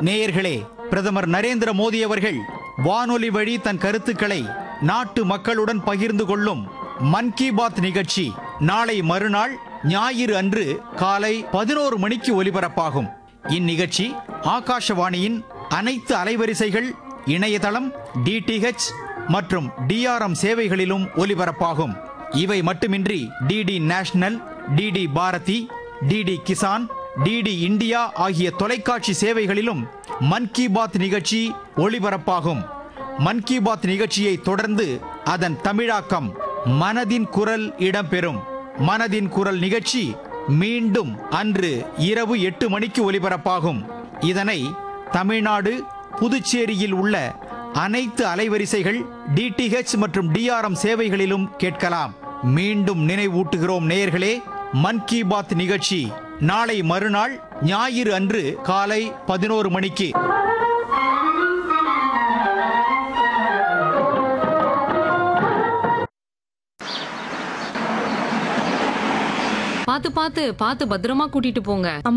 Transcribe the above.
நேயர்களே பிரதமர் நரேந்திர மோடி அவர்கள் வானொலி வழி தன் கருத்துக்களை நாட்டு மக்களுடன் பகிர்ந்து கொள்ளும் மன் கி பாத் நிகழ்ச்சி நாளை மறுநாள் ஞாயிறு அன்று காலை பதினோரு மணிக்கு ஒலிபரப்பாகும் இந்நிகழ்ச்சி ஆகாஷவாணியின் அனைத்து அலைவரிசைகள் இணையதளம் டிடிஹெச் மற்றும் டிஆர்எம் சேவைகளிலும் ஒலிபரப்பாகும் இவை மட்டுமின்றி DD national DD Bharati DD Kisan DD India ஆகிய தொலைக்காட்சி சேவைகளிலும் மன் கி பாத் நிகழ்ச்சி ஒளிபரப்பாகும் மன் கி பாத் நிகழ்ச்சியை தொடர்ந்து அதன் தமிழாக்கம் மனதின் குரல் இடம்பெறும் மனதின் குரல் நிகழ்ச்சி மீண்டும் அன்று இரவு எட்டு மணிக்கு ஒலிபரப்பாகும் இதனை தமிழ்நாடு புதுச்சேரியில் உள்ள அனைத்து அலைவரிசைகள் டிடிஹெச் மற்றும் டிஆர்எம் சேவைகளிலும் கேட்கலாம் மீண்டும் நினைவூட்டுகிறோம் நேயர்களே மன் கி பாத் நிகழ்ச்சி நாளை மறுநாள் ஞாயிறு அன்று காலை பதினோரு மணிக்கு பாத்து பாத்து பாத்து பத்திரமா கூட்டிட்டு போங்க